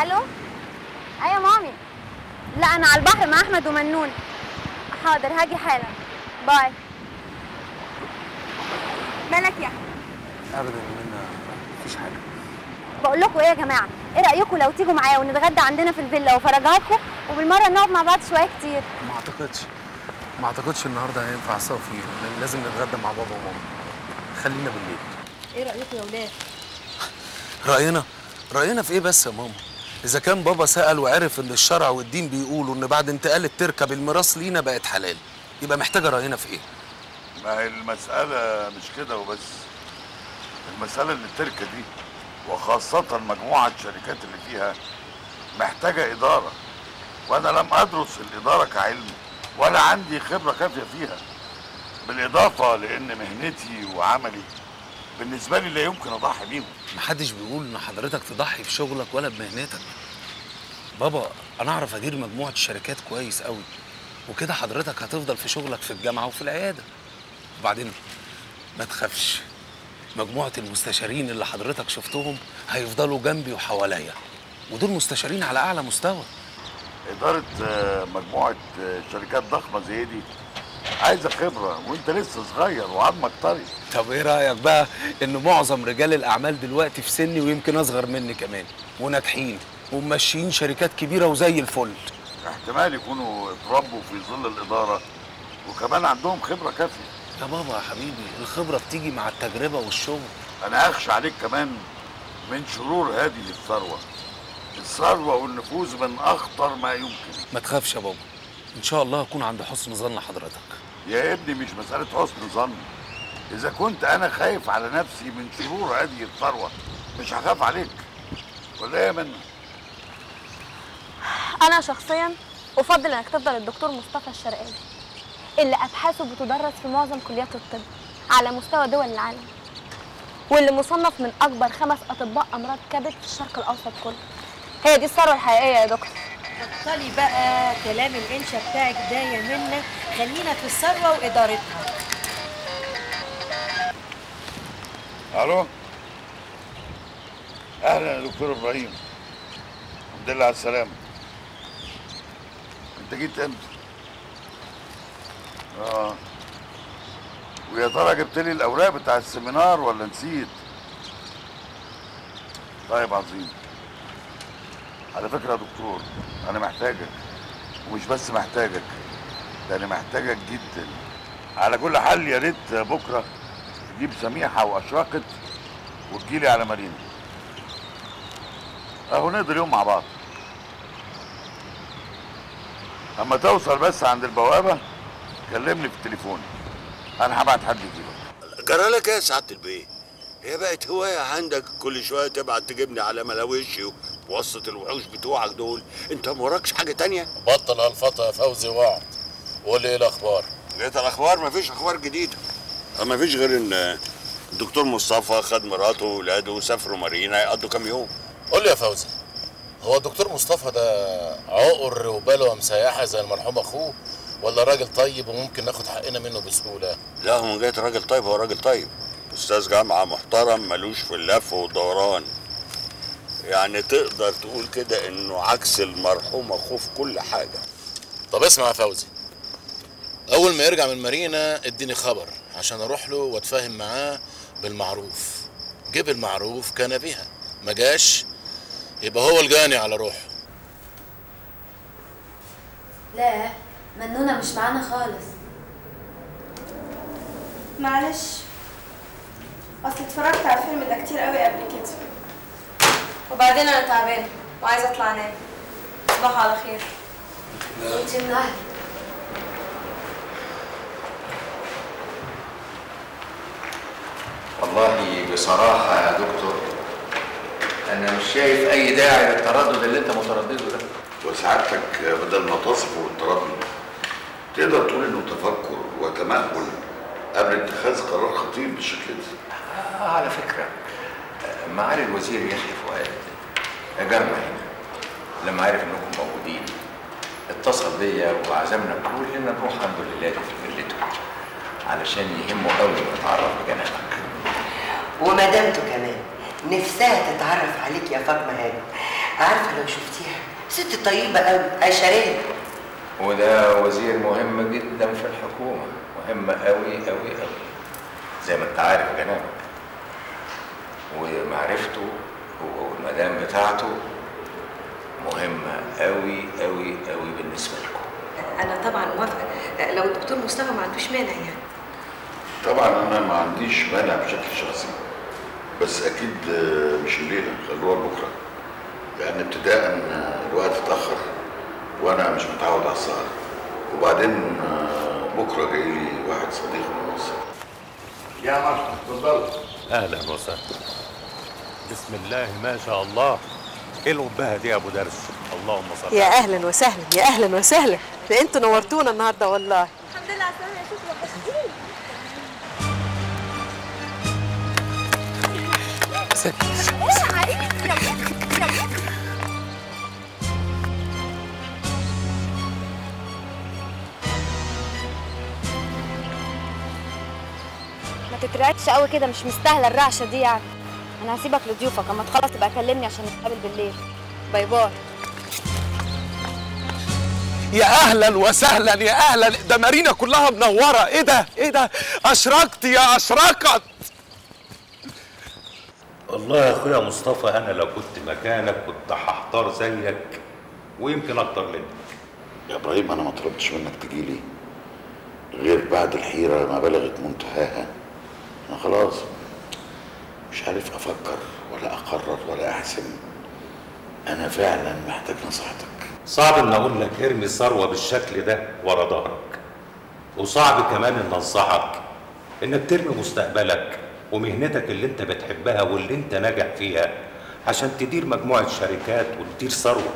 الو ايوه مامي لا انا على البحر مع احمد ومنون حاضر هاجي حالا باي مالك يا احمد ابدا منى مفيش حاجه بقول لكم ايه يا جماعه ايه رايكم لو تيجوا معايا ونتغدى عندنا في الفيلا وافرجها لكم وبالمره نقعد مع بعض شويه كتير ما اعتقدش ما اعتقدش النهارده هينفع صافي لأن لازم نتغدى مع بابا وماما خلينا بالليل ايه رايكم يا ولاد راينا راينا في ايه بس يا ماما اذا كان بابا سال وعرف ان الشرع والدين بيقولوا ان بعد انتقال التركه بالميراث لينا بقت حلال يبقى محتاجه راينا في ايه ما هي المسألة مش كده وبس المسألة ان التركة دي وخاصة مجموعة الشركات اللي فيها محتاجة إدارة وأنا لم أدرس الإدارة كعلم ولا عندي خبرة كافية فيها بالإضافة لأن مهنتي وعملي بالنسبة لي لا يمكن أضحي بيهم محدش بيقول ان حضرتك تضحي بشغلك ولا بمهنتك بابا انا اعرف ادير مجموعه الشركات كويس قوي وكده حضرتك هتفضل في شغلك في الجامعه وفي العياده وبعدين ما تخافش مجموعه المستشارين اللي حضرتك شفتهم هيفضلوا جنبي وحواليا ودول مستشارين على اعلى مستوى إدارة آه، مجموعة آه، شركات ضخمة زي دي عايزة خبرة وأنت لسه صغير وعظمك طري طب ايه رايك بقى ان معظم رجال الاعمال دلوقتي في سني ويمكن اصغر مني كمان وناجحين وماشيين شركات كبيره وزي الفل احتمال يكونوا اتربوا في ظل الإدارة وكمان عندهم خبرة كافية يا بابا يا حبيبي الخبره بتيجي مع التجربه والشغل أنا أخشى عليك كمان من شرور هذه الثروة الثروة والنفوذ من أخطر ما يمكن ما تخافش يا بابا ان شاء الله هكون عند حسن ظن حضرتك يا ابني مش مسألة حسن ظن إذا كنت أنا خايف على نفسي من شرور هذه الثروة مش هخاف عليك ولا إيه يا منى؟ انا شخصيا افضل انك تفضل الدكتور مصطفى الشرقاوي اللي ابحاثه بتدرس في معظم كليات الطب على مستوى دول العالم واللي مصنف من اكبر خمس اطباء امراض كبد في الشرق الاوسط كله هي دي الثروه الحقيقيه يا دكتور بطلي بقى كلام الانشا بتاعك ده يا منى خلينا في الثروه وادارتها ألو أهلا يا دكتور إبراهيم الحمد لله على السلامة أنت جيت إمتى؟ آه ويا ترى جبت لي الأوراق بتاع السيمينار ولا نسيت؟ طيب عظيم على فكرة يا دكتور أنا محتاجك ومش بس محتاجك ده أنا محتاجك جدا على كل حال يا ريت بكرة تجيب سميحة وأشرقت وتجيلي على مارينا أهو نقضي اليوم مع بعض أما توصل بس عند البوابة كلمني في التليفون أنا هبعت حد يجيبك جرالك ايه يا سعاده البيه؟ هي بقت هوايه عندك كل شويه تبعت تجيبني على ملاوشي ووسط الوحوش بتوعك دول انت ما وراكش حاجه تانية بطل هالفطة يا فوزي واقعد وقول لي ايه الاخبار لقيت الاخبار مفيش اخبار جديده ما فيش غير ان الدكتور مصطفى خد مراته واولاده وسافروا مارينا يقضوا كام يوم قول لي يا فوزي هو الدكتور مصطفى ده عقر وبلوه مسيحه زي المرحوم اخوه ولا راجل طيب وممكن ناخد حقنا منه بسهوله لا هو من جهه راجل طيب هو راجل طيب استاذ جامعه محترم ملوش في اللف والدوران يعني تقدر تقول كده انه عكس المرحوم اخوه في كل حاجه طب اسمع يا فوزي اول ما يرجع من مارينا اديني خبر عشان اروح له واتفاهم معاه بالمعروف جه بالمعروف كان بها ما جاش يبقى هو الجاني على روحه لا منونة مش معانا خالص معلش اصل اتفرجت على الفيلم ده كتير قوي قبل كده وبعدين انا تعبانه وعايزه اطلع انام تصبحوا على خير انت من اهلي والله بصراحة يا دكتور أنا مش شايف أي داعي للتردد اللي أنت متردده ده وسعادتك بدل ما تصفه بالتردد تقدر تقول انه تفكر وتمهل قبل اتخاذ قرار خطير بالشكل ده آه على فكرة آه، معالي الوزير يحيى فؤاد جارنا هنا لما عرف إنكم موجودين اتصل بيا وعزمنا كلنا نروح عنده الليلة دي في فيلته علشان يهمه قوي إنه يتعرف بجنابك ومدامته كمان نفسها تتعرف عليك يا فاطمه هانم عارفه لو شفتيها ست طيبه قوي عشريه وده وزير مهم جدا في الحكومة مهم قوي قوي قوي زي ما انت عارف يا جنابك ومعرفته هو والمدام بتاعته مهمة قوي قوي قوي بالنسبة لكم انا طبعا موافقه لو الدكتور مصطفى ما عندوش مانع يعني طبعا انا ما عنديش مانع بشكل شخصي بس اكيد آه، مش الليله خلوها بكره لان ابتداء آه، الوقت اتاخر وانا مش متعود على السهر وبعدين آه، بكره جاي لي واحد صديق من مصر يا مرحبا اتفضلوا اهلا وسهلا بسم الله ما شاء الله ايه القبهه دي يا ابو درس اللهم صل يا على اهلا وسهلا يا اهلا وسهلا ده انتوا نورتونا النهارده والله الحمد لله على السلامه يا شكرا ما تترعبش قوي كده مش مستاهله الرعشه دي يعني انا هسيبك لضيوفك اما تخلص تبقى كلمني عشان نتقابل بالليل باي باي يا اهلا وسهلا يا اهلا ده مارينا كلها منوره ايه ده ايه ده اشرقت يا اشرقت والله يا اخويا مصطفى انا لو كنت مكانك كنت هحتار زيك ويمكن اكتر منك يا ابراهيم انا ما طلبتش منك تجي لي غير بعد الحيره ما بلغت منتهاها انا خلاص مش عارف افكر ولا اقرر ولا احسم انا فعلا محتاج نصيحتك صعب ان اقول لك ارمي ثروه بالشكل ده ورا ظهرك وصعب كمان ان انصحك انك ترمي مستقبلك ومهنتك اللي انت بتحبها واللي انت ناجح فيها عشان تدير مجموعه شركات وتدير ثروه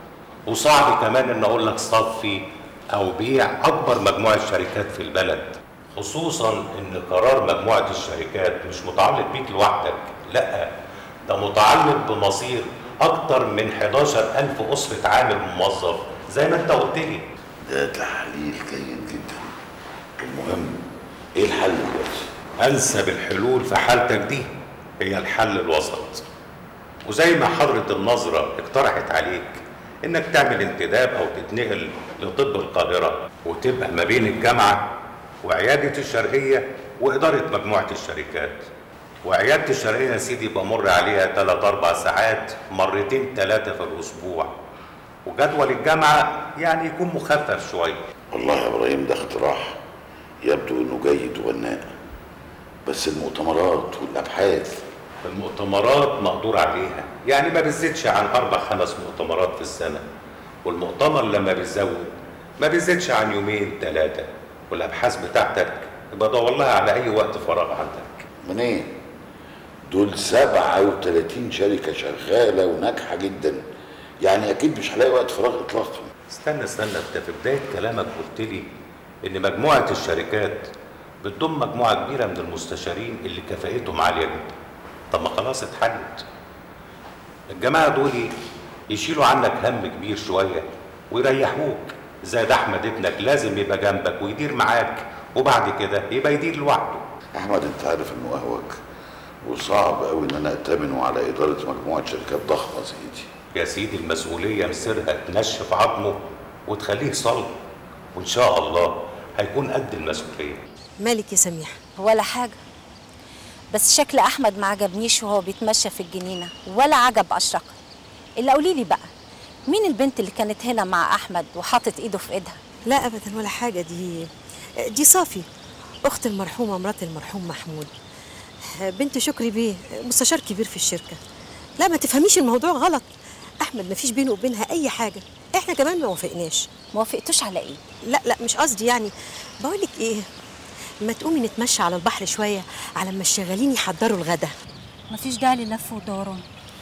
وصعب كمان ان اقول لك صفي او بيع اكبر مجموعه شركات في البلد خصوصا ان قرار مجموعه الشركات مش متعلق بيك لوحدك لا ده متعلق بمصير اكتر من 11000 اسره عامل موظف زي ما انت قلت لي ده تحليل جيد جدا المهم ايه الحل دلوقتي انسب الحلول في حالتك دي هي الحل الوسط وزي ما حضرة النظرة اقترحت عليك انك تعمل انتداب او تتنقل لطب القاهرة وتبقى ما بين الجامعة وعيادة الشرقية وإدارة مجموعة الشركات وعيادة الشرقية يا سيدي بمر عليها تلات أربع ساعات مرتين تلاتة في الأسبوع وجدول الجامعة يعني يكون مخفف شوية والله يا ابراهيم ده اقتراح يبدو انه جيد وبناء بس المؤتمرات والابحاث المؤتمرات مقدور عليها يعني ما بتزيدش عن اربع خمس مؤتمرات في السنه والمؤتمر لما بيزود ما بيزيدش عن يومين ثلاثه والابحاث بتاعتك يبقى دور لها على اي وقت فراغ عندك منين دول 37 شركه شغاله وناجحه جدا يعني اكيد مش هلاقي وقت فراغ اطلاقا استنى استنى انت في بدايه كلامك قلت لي ان مجموعه الشركات بتضم مجموعه كبيره من المستشارين اللي كفاءتهم عاليه جدا طب ما خلاص اتحلت الجماعه دول يشيلوا عنك هم كبير شويه ويريحوك زائد احمد ابنك لازم يبقى جنبك ويدير معاك وبعد كده يبقى يدير لوحده احمد انت عارف انه اهوج وصعب قوي ان انا اتمنه على اداره مجموعه شركات ضخمه زي دي يا سيدي المسؤوليه مصيرها تنشف عظمه وتخليه صلب وان شاء الله هيكون قد المسؤوليه مالك يا سميح ولا حاجة بس شكل أحمد ما عجبنيش وهو بيتمشى في الجنينة ولا عجب أشرقة إلا قولي لي بقى مين البنت اللي كانت هنا مع أحمد وحاطط إيده في إيدها؟ لا ابدا ولا حاجه دي دي صافي اخت المرحومه مرات المرحوم محمود بنت شكري بيه مستشار كبير في الشركه لا ما تفهميش الموضوع غلط احمد ما فيش بينه وبينها اي حاجه احنا كمان ما وافقناش ما وافقتوش على ايه لا لا مش قصدي يعني بقول لك ايه ما تقومي نتمشى على البحر شويه على ما الشغالين يحضروا الغدا مفيش داعي للف ودوران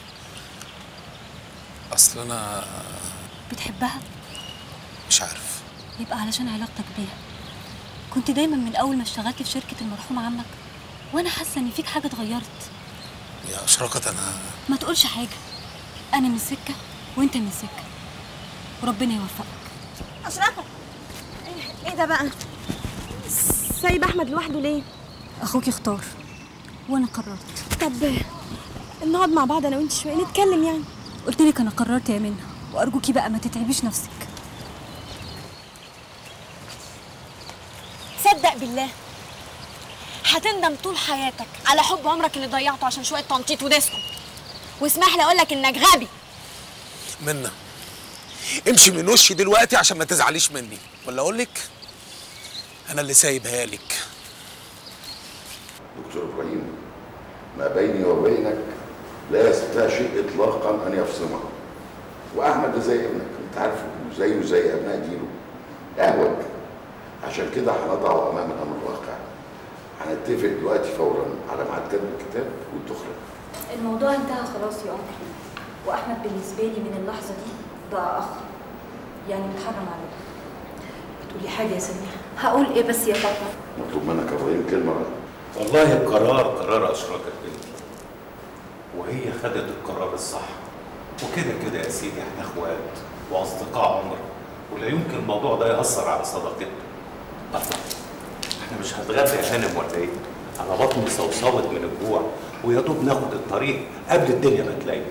اصل انا بتحبها مش عارف يبقى علشان علاقتك بيها كنت دايما من أول ما اشتغلت في شركة المرحوم عمك وأنا حاسة إن فيك حاجة اتغيرت يا اشرقت انا ما تقولش حاجة أنا من سكة وأنت من سكة وربنا يوفقك أشرقة إيه ده بقى؟ سايب أحمد لوحده ليه؟ أخوك اختار وأنا قررت طب نقعد مع بعض أنا وأنت شوية نتكلم يعني قلت لك انا قررت يا منى وارجوكي بقى ما تتعبيش نفسك صدق بالله هتندم طول حياتك على حب عمرك اللي ضيعته عشان شويه تنطيط وديسكو واسمح لي اقول لك انك غبي منا امشي من وشي دلوقتي عشان ما تزعليش مني ولا اقول لك انا اللي سايبها لك دكتور ابراهيم ما بيني وبينك لا يستطيع شيء اطلاقا ان يفصمه واحمد ده زي ابنك انت عارفه زيه زي ابناء جيله اهوج عشان كده هنضعه امام الامر الواقع هنتفق دلوقتي فورا على ميعاد كتب الكتاب والتخرج الموضوع انتهى خلاص يا انكل واحمد بالنسبه لي من اللحظه دي بقى اخ يعني متحرم عليه بتقولي حاجه يا سميحه هقول ايه بس يا بابا مطلوب منك يا ابراهيم كلمه بقى والله القرار قرار أشركت بنتي وهي خدت القرار الصح وكده كده يا سيدي احنا اخوات واصدقاء عمر ولا يمكن الموضوع ده يأثر على صداقتنا الله احنا مش هنتغدى يا هانم ولا ايه؟ انا بطني صوصوت من الجوع ويا دوب ناخد الطريق قبل الدنيا ما تليل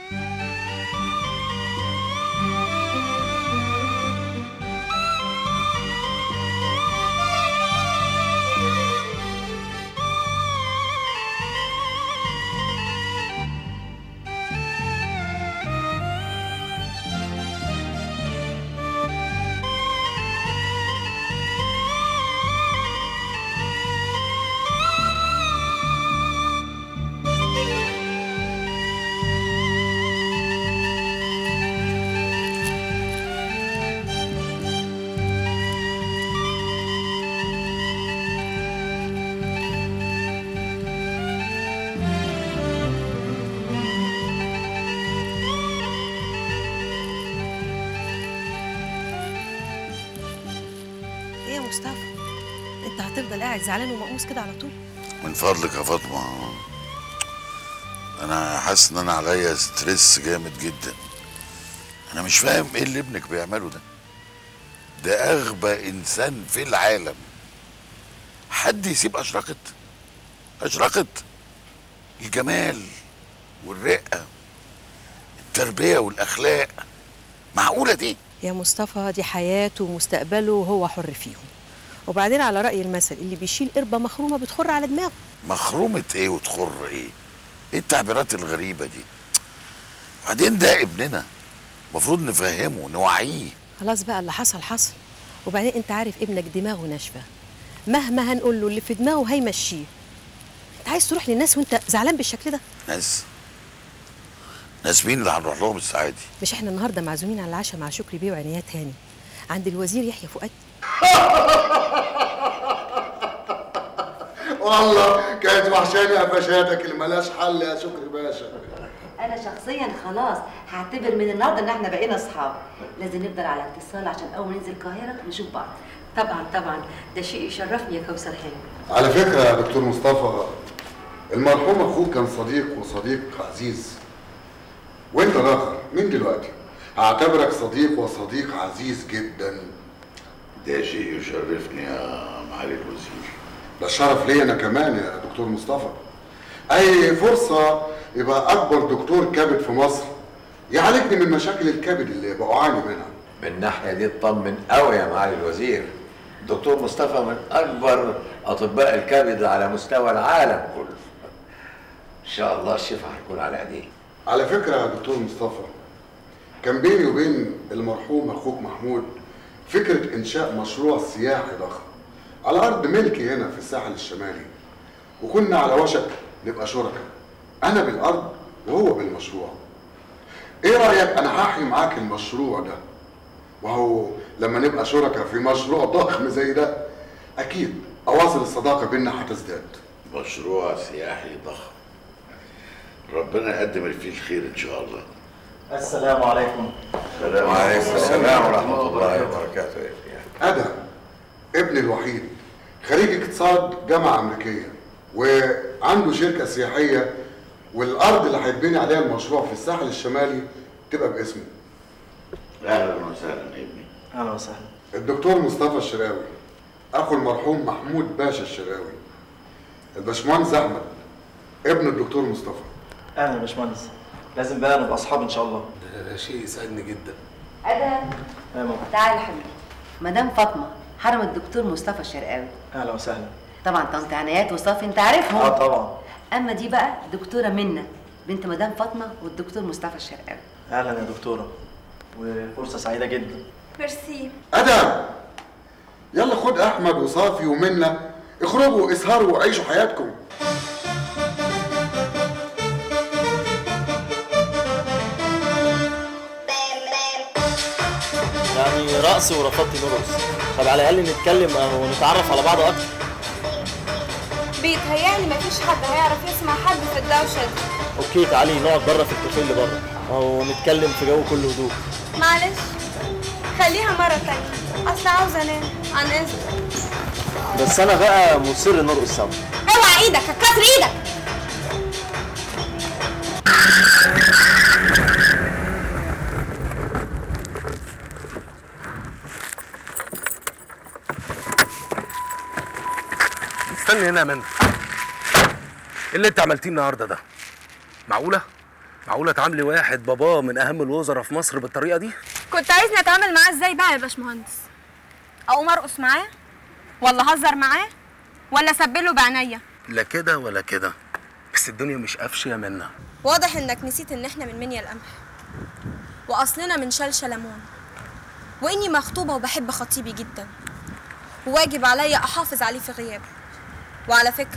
ايه يا مصطفى انت هتفضل قاعد زعلان ومقموص كده على طول من فضلك يا فاطمه انا حاسس ان انا عليا ستريس جامد جدا انا مش فاهم ايه اللي ابنك بيعمله ده ده اغبى انسان في العالم حد يسيب اشرقت اشرقت الجمال والرقه التربيه والاخلاق معقوله دي يا مصطفى دي حياته ومستقبله وهو حر فيهم وبعدين على رأي المثل اللي بيشيل قربة مخرومة بتخر على دماغه مخرومة ايه وتخر ايه ايه التعبيرات الغريبة دي بعدين ده ابننا المفروض نفهمه نوعيه خلاص بقى اللي حصل حصل وبعدين انت عارف ابنك دماغه ناشفة مهما هنقول له اللي في دماغه هيمشيه انت عايز تروح للناس وانت زعلان بالشكل ده ناس ناس مين اللي هنروح لهم الساعة دي مش احنا النهارده معزومين على العشاء مع شكري بيه وعنايات هاني عند الوزير يحيى فؤاد والله كانت وحشاني قفشاتك اللي ملهاش حل يا شكري باشا انا شخصيا خلاص هعتبر من النهارده ان احنا بقينا اصحاب لازم نفضل على اتصال عشان اول ما ننزل القاهره نشوف بعض طبعا طبعا ده شيء يشرفني يا كوثر حلو على فكرة يا دكتور مصطفى المرحوم أخوك كان صديق وصديق عزيز وأنت الآخر من دلوقتي هعتبرك صديق وصديق عزيز جدا ده شيء يشرفني يا معالي الوزير ده الشرف ليا أنا كمان يا دكتور مصطفى أي فرصة يبقى أكبر دكتور كبد في مصر يعالجني من مشاكل الكبد اللي بعاني منها من الناحيه دي اطمن قوي يا معالي الوزير دكتور مصطفى من اكبر اطباء الكبد على مستوى العالم كله ان شاء الله الشفاء هيكون على ايديه على فكرة يا دكتور مصطفى كان بيني وبين المرحوم أخوك محمود فكرة إنشاء مشروع سياحي ضخم على أرض ملكي هنا في الساحل الشمالي وكنا على وشك نبقى شركاء أنا بالأرض وهو بالمشروع إيه رأيك أنا هحيي معاك المشروع ده وهو لما نبقى شركاء في مشروع ضخم زي ده أكيد أواصر الصداقة بينا هتزداد مشروع سياحي ضخم ربنا يقدم اللي فيه الخير ان شاء الله السلام عليكم السلام وعليكم السلام ورحمه الله وبركاته أدم ابني الوحيد خريج اقتصاد جامعة أمريكية وعنده شركة سياحية والأرض اللي هيتبني عليها المشروع في الساحل الشمالي تبقى باسمه اهلا وسهلا ابني اهلا وسهلا الدكتور مصطفى الشراوي أخو المرحوم محمود باشا الشراوي الباشمهندس أحمد ابن الدكتور مصطفى اهلا يا باشمهندس لازم بقى نبقى اصحاب ان شاء الله ده شيء يسعدني جدا ادهم يا ماما تعالى يا حبيبي مدام فاطمه حرم الدكتور مصطفى الشرقاوي اهلا وسهلا طبعا طنط عنايات وصافي انت عارفهم اه طبعا اما دي بقى دكتوره منى بنت مدام فاطمه والدكتور مصطفى الشرقاوي اهلا يا دكتوره وفرصه سعيده جدا ميرسي ادم يلا خد احمد وصافي ومنى اخرجوا اسهروا وعيشوا حياتكم يعني رقص ورفضتي نرقص طب على الاقل نتكلم او نتعرف على بعض اكتر بيتهيألي مفيش حد هيعرف يسمع حد في الدوشة دي اوكي تعالي نقعد بره في الكافيه اللي بره او نتكلم في جو كله هدوء معلش خليها مرة تانية أصل عاوزة أنام عن إذنك بس انا بقى مصر نرقص سوا اوعى إيدك هتكسر إيدك استني هنا يا منى ايه اللي انت عملتيه النهارده ده معقوله معقوله تعاملي واحد باباه من اهم الوزراء في مصر بالطريقه دي كنت عايزني اتعامل معاه ازاي بقى يا باشمهندس اقوم ارقص معاه ولا اهزر معاه ولا اسبله بعينيا لا كده ولا كده بس الدنيا مش قفش يا منى واضح إنك نسيت إن إحنا من منيا القمح وأصلنا من شلشة ليمون وإني مخطوبة وبحب خطيبي جدا وواجب عليا أحافظ عليه في غيابه وعلى فكرة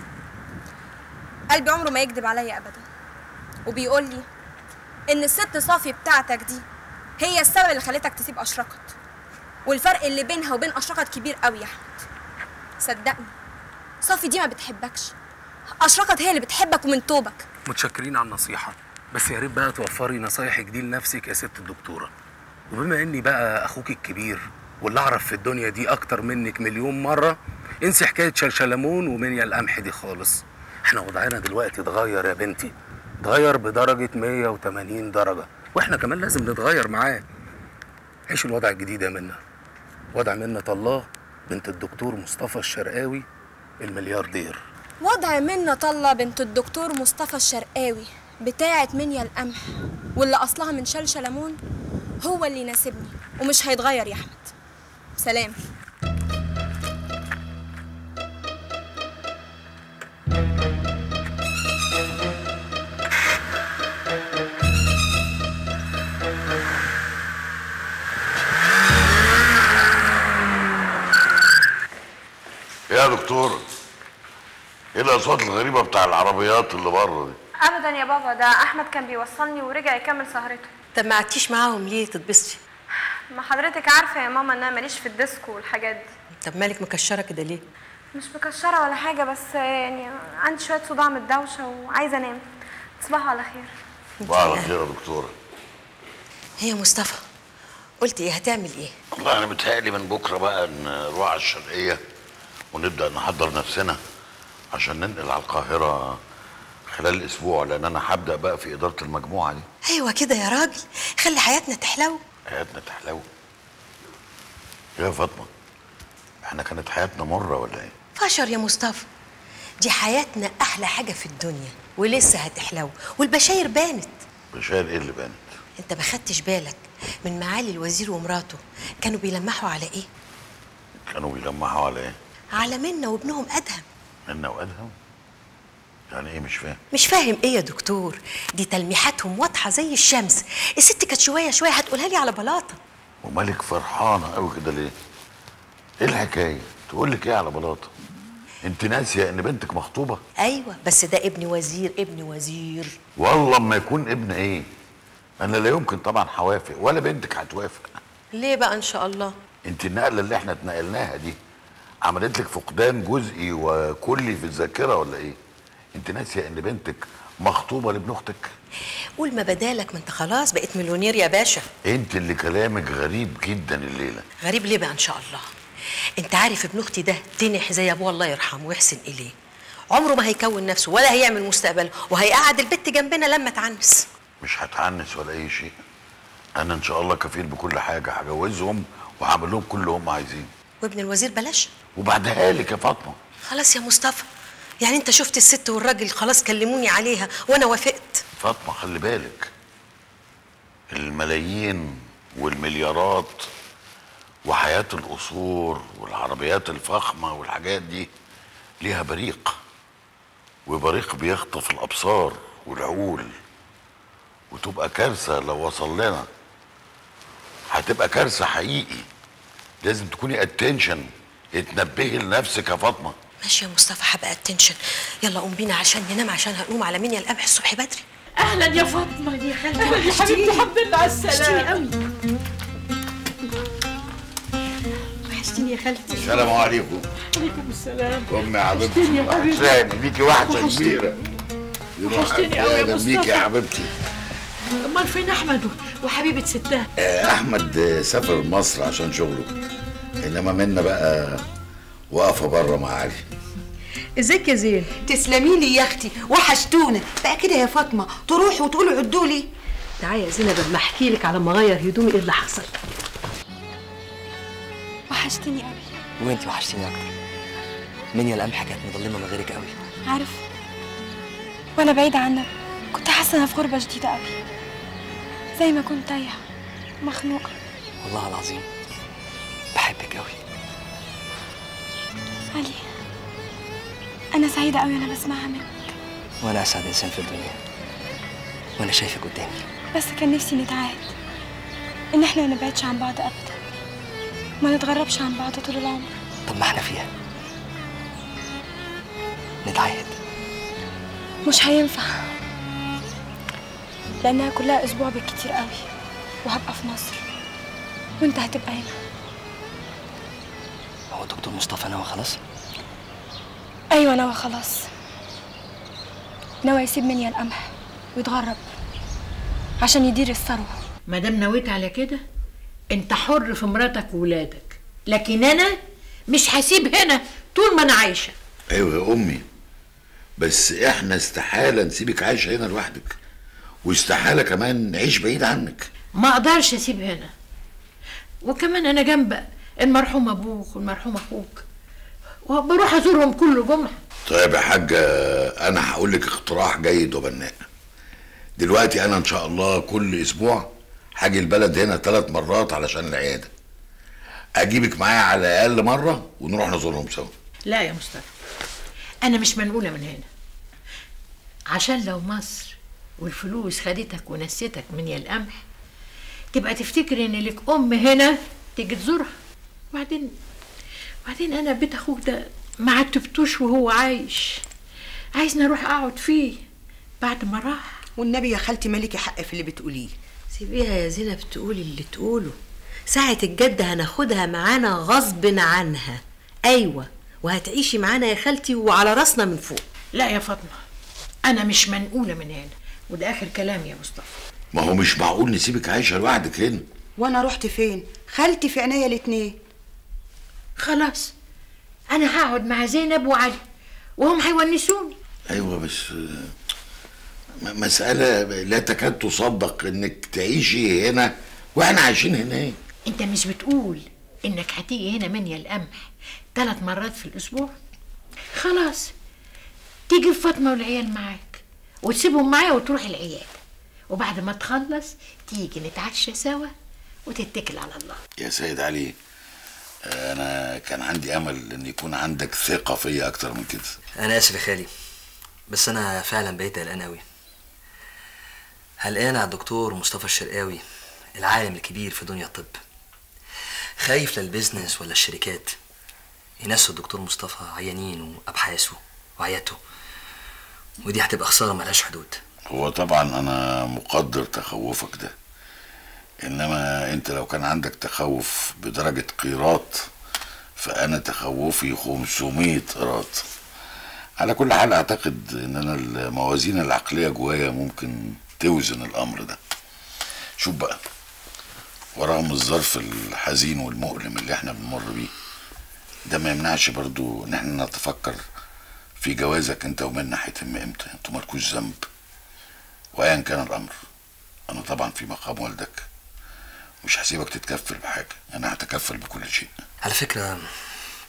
قلبي عمره ما يكذب عليا أبدا وبيقول لي إن الست صافي بتاعتك دي هي السبب اللي خلتك تسيب أشرقت والفرق اللي بينها وبين أشرقت كبير قوي يا أحمد صدقني صافي دي ما بتحبكش أشرقت هي اللي بتحبك ومن توبك متشكرين على النصيحه بس يا ريت بقى توفري نصايحك دي لنفسك يا ست الدكتوره وبما اني بقى اخوك الكبير واللي اعرف في الدنيا دي اكتر منك مليون مره انسي حكايه شلشلمون ومنيا القمح دي خالص احنا وضعنا دلوقتي اتغير يا بنتي اتغير بدرجه 180 درجه واحنا كمان لازم نتغير معاه عيش الوضع الجديد يا منى وضع منة الله بنت الدكتور مصطفى الشرقاوي الملياردير وضع منة طلة بنت الدكتور مصطفى الشرقاوي بتاعة منيا القمح واللي أصلها من شلشة ليمون هو اللي يناسبني ومش هيتغير يا أحمد سلام يا دكتور ايه الاصوات الغريبه بتاع العربيات اللي بره دي ابدا يا بابا ده احمد كان بيوصلني ورجع يكمل سهرته طب ما قعدتيش معاهم ليه تتبسطي ما حضرتك عارفه يا ماما ان انا ماليش في الديسكو والحاجات دي طب مالك مكشره كده ليه مش مكشره ولا حاجه بس يعني عندي شويه صداع من الدوشه وعايزه انام تصبحوا على خير وعلى خير يا دكتوره هي مصطفى قلت ايه هتعمل ايه والله انا متهيألي من بكره بقى نروح على الشرقيه ونبدا نحضر نفسنا عشان ننقل على القاهره خلال الاسبوع لان انا هبدا بقى في اداره المجموعه دي ايوه كده يا راجل خلي حياتنا تحلو حياتنا تحلو يا فاطمه احنا كانت حياتنا مره ولا ايه فشر يا مصطفى دي حياتنا احلى حاجه في الدنيا ولسه هتحلو والبشاير بانت بشاير ايه اللي بانت انت ما خدتش بالك من معالي الوزير ومراته كانوا بيلمحوا على ايه كانوا بيلمحوا على ايه على منا وابنهم ادهم منا وادهم يعني ايه مش فاهم مش فاهم ايه يا دكتور دي تلميحاتهم واضحه زي الشمس الست كانت شويه شويه هتقولها لي على بلاطه ومالك فرحانه قوي كده ليه ايه الحكايه تقول لك ايه على بلاطه انت ناسيه ان بنتك مخطوبه ايوه بس ده ابن وزير ابن وزير والله ما يكون ابن ايه انا لا يمكن طبعا هوافق ولا بنتك هتوافق ليه بقى ان شاء الله انت النقله اللي احنا اتنقلناها دي عملت لك فقدان جزئي وكلي في الذاكره ولا ايه انت ناسيه ان بنتك مخطوبه لابن اختك قول ما بدالك ما انت خلاص بقيت مليونير يا باشا انت اللي كلامك غريب جدا الليله غريب ليه بقى ان شاء الله انت عارف ابن اختي ده تنح زي ابوه الله يرحمه ويحسن اليه عمره ما هيكون نفسه ولا هيعمل مستقبله وهيقعد البت جنبنا لما تعنس مش هتعنس ولا اي شيء انا ان شاء الله كفيل بكل حاجه هجوزهم وهعمل لهم كل اللي هم عايزينه وابن الوزير بلاش وبعدها لك يا فاطمه خلاص يا مصطفى يعني انت شفت الست والراجل خلاص كلموني عليها وانا وافقت فاطمه خلي بالك الملايين والمليارات وحياه القصور والعربيات الفخمه والحاجات دي ليها بريق وبريق بيخطف الابصار والعقول وتبقى كارثه لو وصل لنا هتبقى كارثه حقيقي لازم تكوني اتنشن اتنبهي لنفسك يا فاطمه ماشي يا مصطفى هبقى اتنشن يلا قوم بينا عشان ننام عشان هنقوم على منيا القمح الصبح بدري اهلا يا فاطمه يا خالتي أهلاً يا وحشتيني. حبيبتي، الحمد لله على وحشتيني السلامه قوي. وحشتيني يا خالتي السلام عليكم عليكم السلام امي يا حبيبتي وحشتيني يا حبيبتي. وحشاني ليكي واحده وحشتيني. كبيره وحشتيني قوي يا أهلاً بيكي مصطفى. يا حبيبتي امال فين احمد وحبيبه ستها آه، احمد آه، سافر مصر عشان شغله انما منا بقى واقفه بره مع علي ازيك يا زين تسلمي لي يا اختي وحشتونا بقى كده يا فاطمه تروحوا وتقولوا عدوا لي تعالي يا زينب اما احكي لك على ما اغير هدومي ايه اللي حصل وحشتني قوي وانت وحشتيني اكتر منيا القمح كانت مظلمه من غيرك قوي عارف وانا بعيدة عنك كنت حاسة انها في غربة شديدة قوي زي ما كنت تايهة مخنوقة والله العظيم بحبك قوي علي انا سعيدة قوي وانا بسمعها منك وانا اسعد انسان في الدنيا وانا شايفك قدامي بس كان نفسي نتعاهد ان احنا ما نبعدش عن بعض ابدا ما نتغربش عن بعض طول العمر طب ما احنا فيها نتعاهد مش هينفع لانها كلها اسبوع بالكتير قوي وهبقى في مصر وانت هتبقى هنا هو دكتور مصطفى نوى خلاص ايوه نوى خلاص نوى يسيب مني القمح ويتغرب عشان يدير الثروه ما دام نويت على كده انت حر في مراتك وولادك لكن انا مش هسيب هنا طول ما انا عايشه ايوه يا امي بس احنا استحاله نسيبك عايشه هنا لوحدك واستحاله كمان نعيش بعيد عنك ما اقدرش اسيب هنا وكمان انا جنب المرحوم ابوك والمرحوم اخوك وبروح ازورهم كل جمعه طيب يا حاجه انا هقول لك اقتراح جيد وبناء دلوقتي انا ان شاء الله كل اسبوع هاجي البلد هنا ثلاث مرات علشان العياده اجيبك معايا على الاقل مره ونروح نزورهم سوا لا يا مصطفى انا مش منقوله من هنا عشان لو مصر والفلوس خدتك ونسيتك من يا القمح تبقى تفتكر ان لك ام هنا تيجي تزورها وبعدين وبعدين انا بيت اخوك ده ما عتبتوش وهو عايش عايزني اروح اقعد فيه بعد ما راح والنبي يا خالتي مالكي حق في اللي بتقوليه سيبيها يا زينب تقولي اللي تقوله ساعة الجد هناخدها معانا غصب عنها أيوة وهتعيشي معانا يا خالتي وعلى راسنا من فوق لا يا فاطمه انا مش منقوله من هنا وده اخر كلام يا مصطفى ما هو مش معقول نسيبك عايشه لوحدك هنا وانا رحت فين خالتي في عينيا الاتنين خلاص انا هقعد مع زينب وعلي وهم هيونسوني ايوه بس آه، م- مساله لا تكاد تصدق انك تعيشي هنا واحنا عايشين هناك انت مش بتقول انك هتيجي هنا من يا القمح ثلاث مرات في الاسبوع خلاص تيجي فاطمه والعيال معاك وتسيبهم معايا وتروح العياده وبعد ما تخلص تيجي نتعشى سوا وتتكل على الله يا سيد علي آه، انا كان عندي امل ان يكون عندك ثقه فيا اكتر من كده انا اسف يا خالي بس انا فعلا بقيت قلقان قوي قلقان على الدكتور مصطفى الشرقاوي العالم الكبير في دنيا الطب خايف لا البيزنس ولا الشركات ينسوا الدكتور مصطفى عيانين وابحاثه وعيادته ودي هتبقى خساره ملهاش حدود هو طبعا انا مقدر تخوفك ده انما انت لو كان عندك تخوف بدرجة قيراط فانا تخوفي 500 قيراط على كل حال اعتقد ان انا الموازين العقلية جوايا ممكن توزن الامر ده شوف بقى ورغم الظرف الحزين والمؤلم اللي احنا بنمر بيه ده ما يمنعش برضو ان احنا نتفكر في جوازك انت ومنى هيتم امتى انتوا مالكوش ذنب وايا كان الامر انا طبعا في مقام والدك مش هسيبك تتكفل بحاجه انا هتكفل بكل شيء على فكرة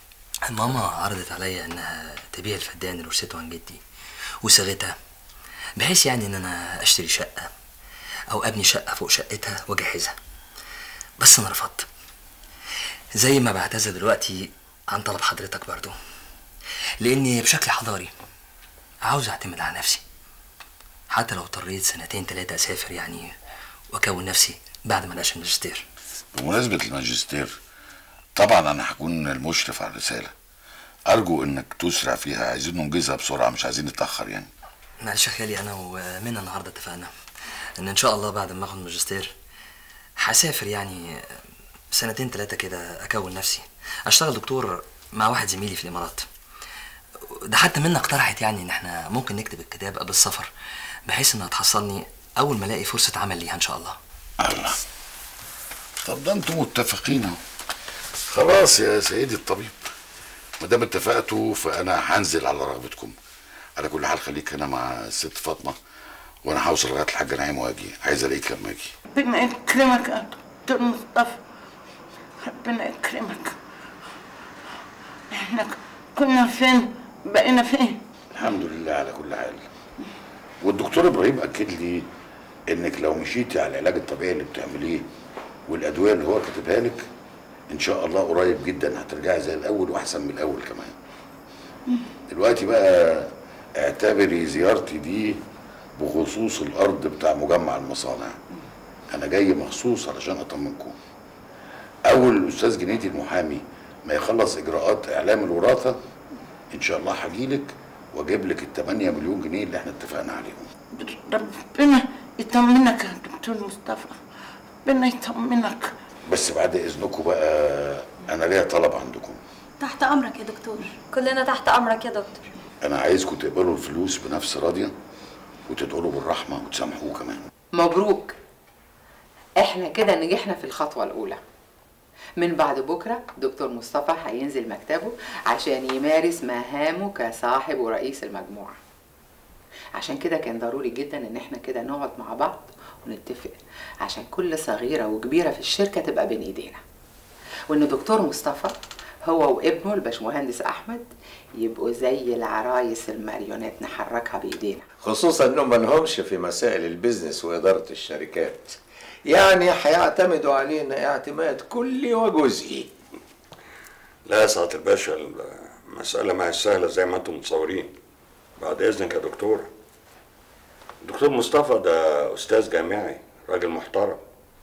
ماما عرضت عليا انها تبيع الفدان اللي ورثته عن جدي وصاغتها بحيث يعني ان انا اشتري شقه او ابني شقه فوق شقتها واجهزها بس انا رفضت زي ما بعتذر دلوقتي عن طلب حضرتك برضو لاني بشكل حضاري عاوز اعتمد على نفسي حتى لو اضطريت سنتين تلاتة اسافر يعني واكون نفسي بعد ما اناقش الماجستير بمناسبة الماجستير طبعا أنا هكون المشرف على الرسالة أرجو إنك تسرع فيها عايزين ننجزها بسرعة مش عايزين نتأخر يعني معلش يا خالي انا ومنى النهارده اتفقنا ان ان شاء الله بعد ما اخد ماجستير هسافر يعني سنتين تلاتة كده اكون نفسي اشتغل دكتور مع واحد زميلي في الامارات ده حتى منى اقترحت يعني ان احنا ممكن نكتب الكتاب قبل السفر بحيث انها تحصلني اول ما الاقي فرصه عمل ليها ان شاء الله الله طب ده انتوا متفقين اهو خلاص يا سيدي الطبيب ما دام اتفقتوا فانا هنزل على رغبتكم على كل حال خليك هنا مع الست فاطمه وانا هوصل لغايه الحاجه نعيم واجي عايز الاقيك لما اجي ربنا يكرمك يا دكتور مصطفى ربنا يكرمك احنا كنا فين بقينا فين الحمد لله على كل حال والدكتور ابراهيم اكد لي انك لو مشيتي على العلاج الطبيعي اللي بتعمليه والادويه اللي هو كاتبها لك ان شاء الله قريب جدا هترجعي زي الاول واحسن من الاول كمان دلوقتي بقى اعتبري زيارتي دي بخصوص الارض بتاع مجمع المصانع انا جاي مخصوص علشان اطمنكم اول الاستاذ جنيدي المحامي ما يخلص اجراءات اعلام الوراثه ان شاء الله هجيلك واجيب لك ال 8 مليون جنيه اللي احنا اتفقنا عليهم ربنا يطمنك يا دكتور مصطفى ربنا يطمنك بس بعد اذنكم بقى انا ليا طلب عندكم تحت امرك يا دكتور كلنا تحت امرك يا دكتور انا عايزكم تقبلوا الفلوس بنفس راضيه وتدعوا له بالرحمه وتسامحوه كمان مبروك احنا كده نجحنا في الخطوة الأولى من بعد بكرة دكتور مصطفى هينزل مكتبه عشان يمارس مهامه كصاحب ورئيس المجموعة عشان كده كان ضروري جدا ان احنا كده نقعد مع بعض ونتفق عشان كل صغيرة وكبيرة في الشركة تبقى بين ايدينا وان دكتور مصطفى هو وابنه الباشمهندس احمد يبقوا زي العرايس الماريونات نحركها بايدينا خصوصا انهم ما لهمش في مسائل البيزنس واداره الشركات يعني هيعتمدوا علينا اعتماد كلي وجزئي لا يا سعاده الباشا المساله ما هي سهله زي ما انتم متصورين بعد اذنك يا دكتور دكتور مصطفى ده استاذ جامعي راجل محترم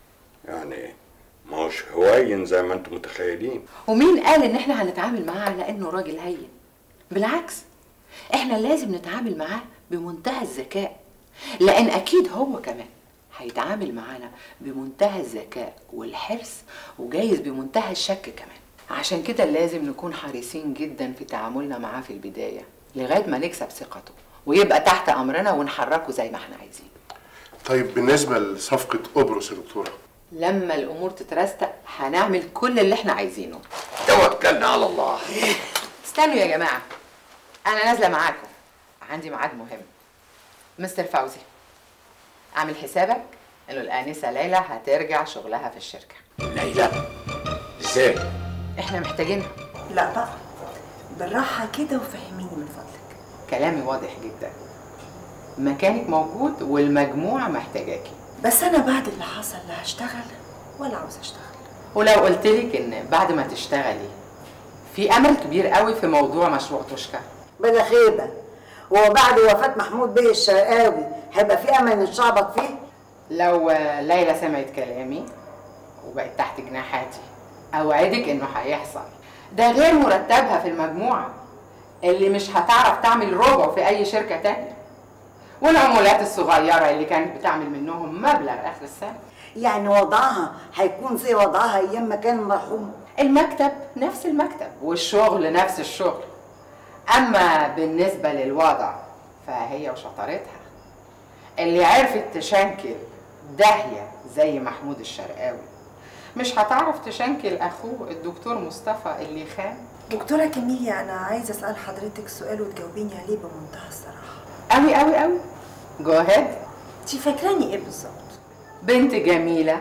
يعني ما هوش هواين زي ما انتم متخيلين ومين قال ان احنا هنتعامل معاه على انه راجل هين بالعكس احنا لازم نتعامل معاه بمنتهى الذكاء لان اكيد هو كمان هيتعامل معانا بمنتهى الذكاء والحرص وجايز بمنتهى الشك كمان عشان كده لازم نكون حريصين جدا في تعاملنا معاه في البداية لغاية ما نكسب ثقته ويبقى تحت أمرنا ونحركه زي ما احنا عايزين طيب بالنسبة لصفقة قبرص يا دكتورة لما الأمور تترستق هنعمل كل اللي احنا عايزينه توكلنا على الله استنوا يا جماعة أنا نازلة معاكم عندي ميعاد مهم مستر فوزي اعمل حسابك انه الانسه ليلى هترجع شغلها في الشركه ليلى ازاي احنا محتاجينها لا بقى بالراحة كده وفهميني من فضلك كلامي واضح جدا مكانك موجود والمجموعه محتاجاكي بس أنا بعد اللي حصل لا هشتغل ولا عاوز أشتغل ولو قلت لك ان بعد ما تشتغلي في امل كبير قوي في موضوع مشروع توشكا بلا خيبة وبعد وفاة محمود بيه الشرقاوي هيبقى في أمل نتشعبط فيه؟ لو ليلى سمعت كلامي وبقت تحت جناحاتي اوعدك انه هيحصل ده غير مرتبها في المجموعه اللي مش هتعرف تعمل ربع في اي شركه تانية والعمولات الصغيره اللي كانت بتعمل منهم مبلغ اخر السنه يعني وضعها هيكون زي وضعها أيام ما كان المرحوم المكتب نفس المكتب والشغل نفس الشغل اما بالنسبه للوضع فهي وشطارتها اللي عرفت تشنكل داهيه زي محمود الشرقاوي مش هتعرف تشنكل اخوه الدكتور مصطفى اللي خان دكتورة كمية أنا عايزة أسأل حضرتك سؤال وتجاوبيني عليه بمنتهى الصراحة قوي قوي قوي جو هيد انت فاكراني إيه بالظبط؟ بنت جميله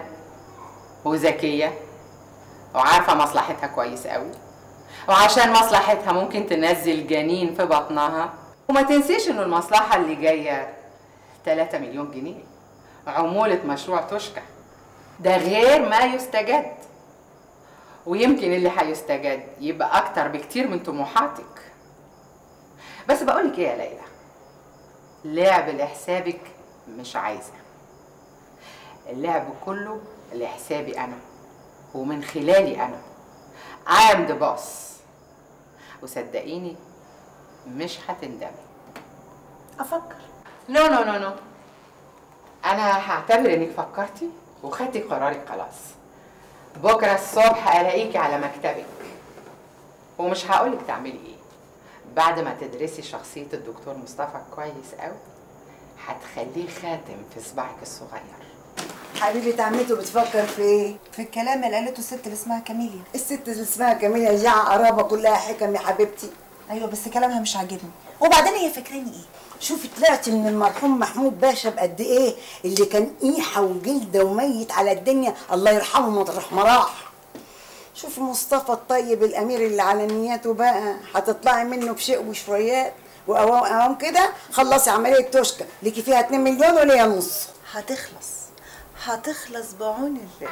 وذكيه وعارفه مصلحتها كويس قوي وعشان مصلحتها ممكن تنزل جنين في بطنها وما تنسيش انه المصلحه اللي جايه 3 مليون جنيه عمولة مشروع توشكا ده غير ما يستجد ويمكن اللي هيستجد يبقى أكتر بكتير من طموحاتك بس بقولك إيه يا ليلى لعب لحسابك مش عايزة اللعب كله لحسابي أنا ومن خلالي أنا I am the boss وصدقيني مش هتندمي افكر نو نو نو نو انا هعتبر انك فكرتي وخدتي قرارك خلاص بكره الصبح الاقيكي على مكتبك ومش هقولك تعملي ايه بعد ما تدرسي شخصيه الدكتور مصطفى كويس قوي هتخليه خاتم في صباعك الصغير حبيبة عمته بتفكر في ايه؟ في الكلام اللي قالته الست اللي اسمها كاميليا الست اللي اسمها كاميليا دي قرابة كلها حكم يا حبيبتي ايوه بس كلامها مش عاجبني وبعدين هي فاكراني ايه شوفي طلعتي من المرحوم محمود باشا بقد ايه اللي كان قيحة وجلدة وميت على الدنيا الله يرحمه مطرح ما راح شوفي مصطفى الطيب الامير اللي على نياته بقى هتطلعي منه بشيء وشويات واوام اوام كده خلصي عمليه توشكا ليكي فيها 2 مليون وليا نص هتخلص هتخلص بعون الله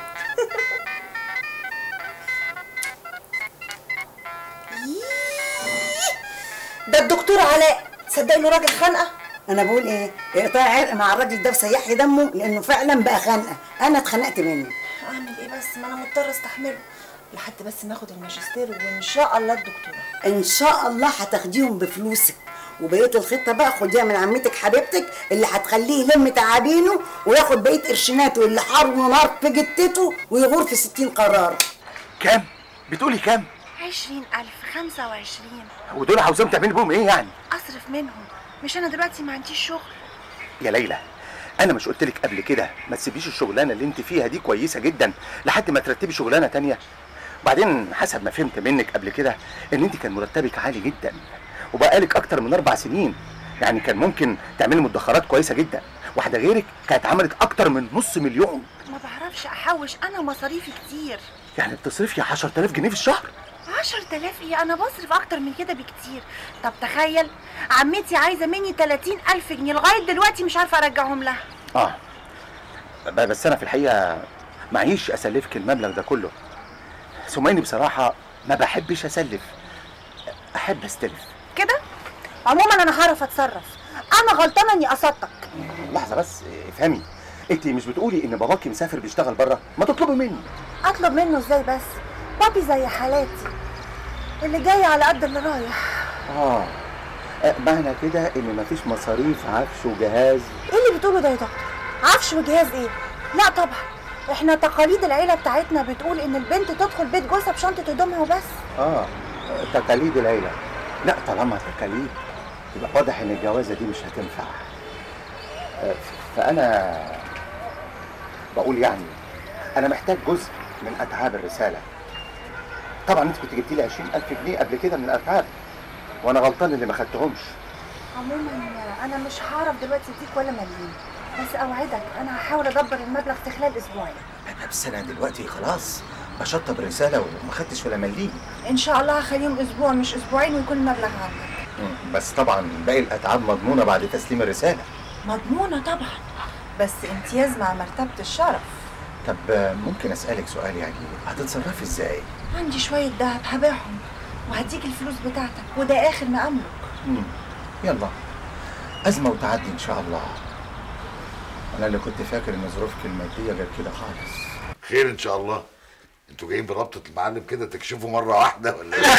ده الدكتور علاء تصدقي انه راجل خانقه انا بقول ايه اقطاع عرق مع الراجل ده وسيح لي دمه لانه فعلا بقى خانقه انا اتخنقت منه اعمل ايه بس ما انا مضطره استحمله لحد بس ما اخد الماجستير وان شاء الله الدكتوراه ان شاء الله هتاخديهم بفلوسك وبقيه الخطه بقى خديها من عمتك حبيبتك اللي هتخليه يلم تعابينه وياخد بقيه قرشيناته اللي حر ونار في جتته ويغور في 60 قرار كام؟ بتقولي كام؟ عشرين ألف خمسة وعشرين ودول عاوزاهم تعملي بهم ايه يعني؟ أصرف منهم مش أنا دلوقتي ما عنديش شغل يا ليلى انا مش قلت لك قبل كده ما تسيبيش الشغلانه اللي انت فيها دي كويسه جدا لحد ما ترتبي شغلانه تانية وبعدين حسب ما فهمت منك قبل كده ان انت كان مرتبك عالي جدا وبقالك اكتر من اربع سنين يعني كان ممكن تعملي مدخرات كويسه جدا واحده غيرك كانت عملت اكتر من نص مليون ما بعرفش أحوش أنا مصاريفي كتير يعني بتصرفي 10000 جنيه في الشهر عشر تلاف ايه انا بصرف اكتر من كده بكتير طب تخيل عمتي عايزه مني تلاتين الف جنيه لغايه دلوقتي مش عارفه ارجعهم لها اه ب- بس انا في الحقيقه معيش اسلفك المبلغ ده كله ثم اني بصراحه ما بحبش اسلف احب استلف كده عموما انا هعرف اتصرف انا غلطانه اني قصدتك لحظه بس افهمي انت مش بتقولي ان باباكي مسافر بيشتغل بره ما تطلبي مني اطلب منه ازاي بس بابي زي حالاتي اللي جاي على قد اللي رايح اه آه، معنى كده ان مفيش مصاريف عفش وجهاز ايه اللي بتقوله ده يا دكتور عفش وجهاز ايه لا طبعا احنا تقاليد العيله بتاعتنا بتقول ان البنت تدخل بيت جوزها بشنطه هدومها وبس اه تقاليد العيله لا طالما تقاليد يبقى واضح ان الجوازه دي مش هتنفع آه، فانا بقول يعني انا محتاج جزء من اتعاب الرساله طبعا انت كنت جبتي لي 20000 جنيه قبل كده من الاتعاب وانا غلطان اللي ما خدتهمش عموما انا مش هعرف دلوقتي اديك ولا مليم بس اوعدك انا هحاول ادبر المبلغ في خلال اسبوعين بس انا دلوقتي خلاص بشطب رساله وما خدتش ولا مليم ان شاء الله هخليهم اسبوع مش اسبوعين ويكون المبلغ عندك بس طبعا باقي الاتعاب مضمونه بعد تسليم الرساله مضمونه طبعا بس امتياز مع مرتبه الشرف طب آه، ممكن اسالك سؤال يعني هتتصرفي ازاي عندي شويه دهب هبيعهم وهديك الفلوس بتاعتك وده اخر ما املك مم. يلا ازمه وتعدي ان شاء الله انا اللي كنت فاكر ان ظروفك الماديه غير كده خالص خير ان شاء الله انتوا جايين بربطة المعلم كده تكشفوا مرة واحدة ولا ايه؟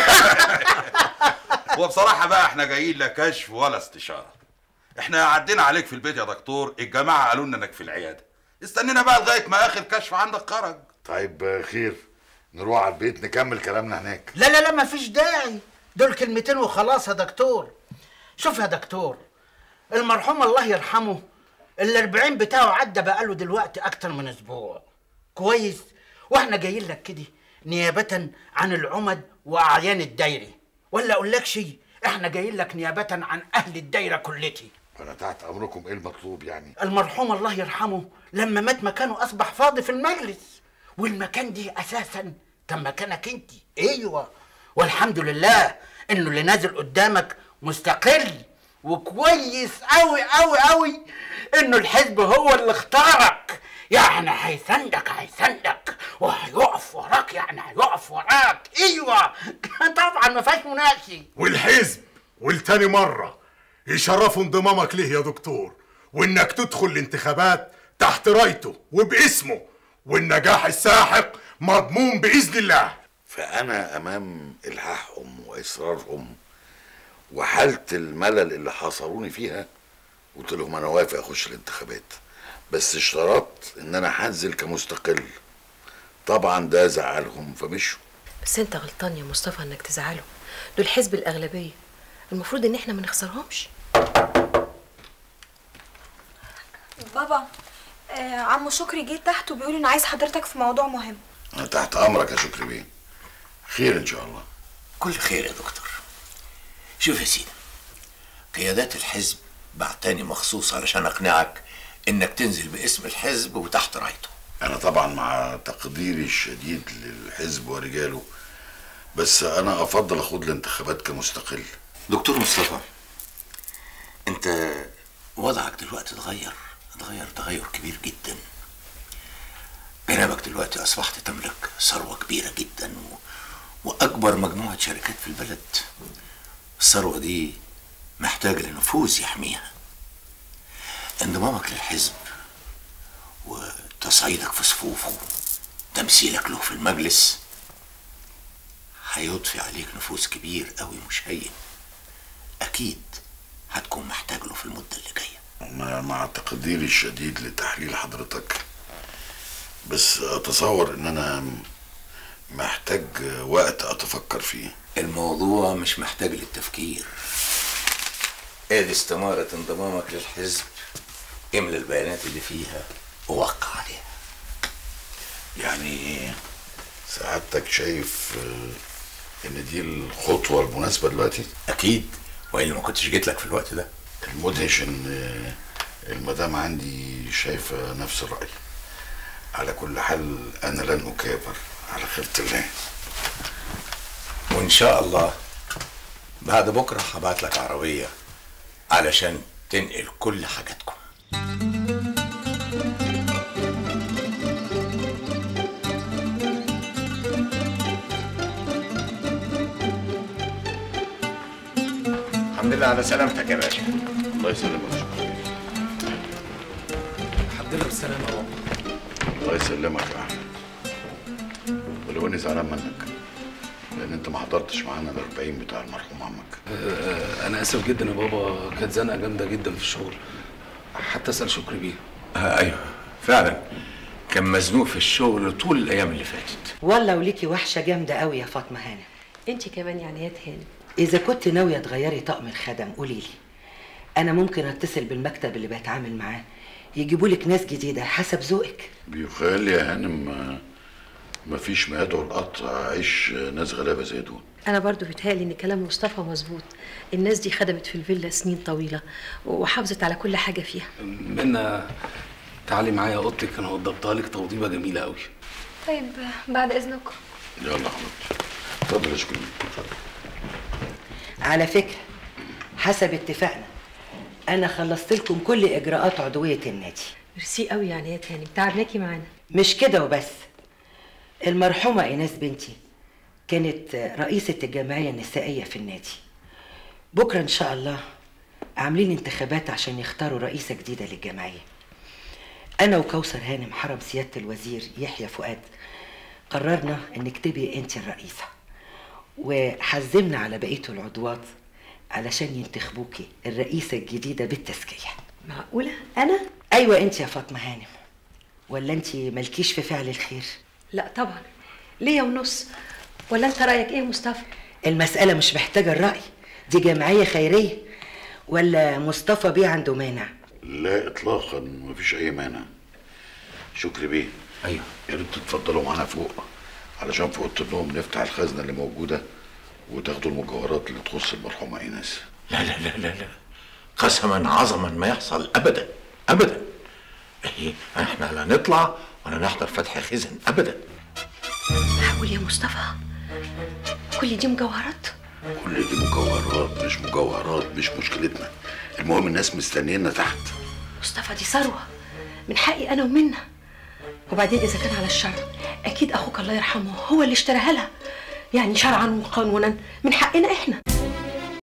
وبصراحة بقى احنا جايين لا كشف ولا استشارة احنا عدينا عليك في البيت يا دكتور الجماعة قالوا لنا انك في العيادة استنينا بقى لغاية ما اخر كشف عندك خرج طيب آه، خير نروح على البيت نكمل كلامنا هناك لا لا لا ما فيش داعي دول كلمتين وخلاص يا دكتور شوف يا دكتور المرحوم الله يرحمه الأربعين بتاعه عدى بقاله دلوقتي أكتر من أسبوع كويس وإحنا جايين لك كده نيابة عن العمد وأعيان الدايرة ولا أقول لك شيء إحنا جايين لك نيابة عن أهل الدايرة كلتي انا تحت امركم ايه المطلوب يعني المرحوم الله يرحمه لما مات مكانه اصبح فاضي في المجلس والمكان دي اساسا كان مكانك انت ايوه والحمد لله انه اللي نازل قدامك مستقل وكويس قوي قوي قوي انه الحزب هو اللي اختارك يعني هيساندك هيساندك وهيقف وراك يعني هيقف وراك ايوه طبعا ما فيهاش مناقشه والحزب والتاني مرة يشرفوا انضمامك ليه يا دكتور وانك تدخل الانتخابات تحت رايته وباسمه والنجاح الساحق مضمون بإذن الله فأنا أمام إلحاحهم وإصرارهم وحالة الملل اللي حاصروني فيها قلت لهم أنا وافق أخش الانتخابات بس اشترطت إن أنا هنزل كمستقل طبعا ده زعلهم فمشوا بس انت غلطان يا مصطفى انك تزعله دول حزب الاغلبيه المفروض ان احنا ما نخسرهمش بابا آه عمو شكري جه تحت وبيقول انه عايز حضرتك في موضوع مهم أنا تحت أمرك يا شكري بيه خير إن شاء الله كل خير يا دكتور شوف يا سيدي قيادات الحزب بعتاني مخصوص علشان اقنعك انك تنزل باسم الحزب وتحت رايته أنا طبعا مع تقديري الشديد للحزب ورجاله بس أنا أفضل أخوض الانتخابات كمستقل دكتور مصطفى انت وضعك دلوقتي اتغير اتغير تغير كبير جدا جنابك دلوقتي اصبحت تملك ثروه كبيره جدا و... واكبر مجموعه شركات في البلد الثروه دي محتاجه لنفوذ يحميها انضمامك للحزب وتصعيدك في صفوفه تمثيلك له في المجلس هيضفي عليك نفوذ كبير قوي مش هين اكيد هتكون محتاج له في المده اللي جايه أنا مع تقديري الشديد لتحليل حضرتك بس أتصور إن أنا محتاج وقت أتفكر فيه الموضوع مش محتاج للتفكير ادي استمارة انضمامك للحزب املى البيانات اللي فيها ووقع عليها يعني سعادتك شايف آه، إن دي الخطوة المناسبة دلوقتي؟ أكيد وإلا ما كنتش جيت لك في الوقت ده المدهش إن آه، المدام عندي شايفة نفس الرأي على كل حال أنا لن أكابر على خيرة الله وإن شاء الله بعد بكرة هبعت لك عربية علشان تنقل كل حاجاتكم الحمد لله على سلامتك يا باشا الله يسلمك الحمد لله بالسلامة يا بابا الله يسلمك يا أحمد ولو إني زعلان منك لأن أنت ما حضرتش معانا الأربعين بتاع المرحوم عمك آه، انا اسف جدا يا بابا كانت زنقه جامده جدا في الشغل حتى اسال شكري بيه آه ايوه فعلا كان مزنوق في الشغل طول الايام اللي فاتت والله وليكي وحشه جامده قوي يا فاطمه هانم انت كمان يعني يا هانم اذا كنت ناويه تغيري طقم الخدم قولي لي انا ممكن اتصل بالمكتب اللي بتعامل معاه يجيبوا لك ناس جديده حسب ذوقك بيخيل لي يا هانم آه، مفيش ما يدعو القطع عيش ناس غلابة زي دول انا برضو بيتهيألي ان كلام مصطفى مظبوط الناس دي خدمت في الفيلا سنين طويله وحافظت على كل حاجه فيها منا تعالي معايا اوضتك انا وضبطها لك توضيبه جميله قوي طيب بعد اذنكم يلا حبيبتي اتفضل يا شكري اتفضل على فكره حسب اتفاقنا انا خلصت لكم كل اجراءات عضويه النادي ميرسي قوي يعني يا هانم تعبناكي معانا مش كده وبس المرحومه ايناس بنتي كانت رئيسه الجمعيه النسائيه في النادي بكره ان شاء الله عاملين انتخابات عشان يختاروا رئيسه جديده للجمعيه انا وكوثر هانم حرم سياده الوزير يحيى فؤاد قررنا انك تبقي انت الرئيسه وحزمنا على بقيه العضوات علشان ينتخبوكي الرئيسه الجديده بالتزكيه معقوله انا ايوه انت يا فاطمه هانم ولا انت مالكيش في فعل الخير لا طبعا ليا ونص ولا انت رايك ايه يا مصطفى المساله مش محتاجه الراي دي جمعيه خيريه ولا مصطفى بيه عنده مانع لا اطلاقا مفيش اي مانع شكري بيه ايوه يا ريت تتفضلوا معانا فوق علشان في اوضه النوم نفتح الخزنه اللي موجوده وتاخدوا المجوهرات اللي تخص المرحومه ايناس لا لا لا لا لا قسما عظما ما يحصل ابدا ابدا إيه، احنا لا نطلع ولا نحضر فتح خزن ابدا معقول يا مصطفى كل دي مجوهرات كل دي مجوهرات مش مجوهرات مش مشكلتنا المهم الناس مستنينا تحت مصطفى دي ثروه من حقي انا ومنها وبعدين اذا كان على الشر اكيد اخوك الله يرحمه هو اللي اشتراها لها يعني شرعا وقانونا من حقنا احنا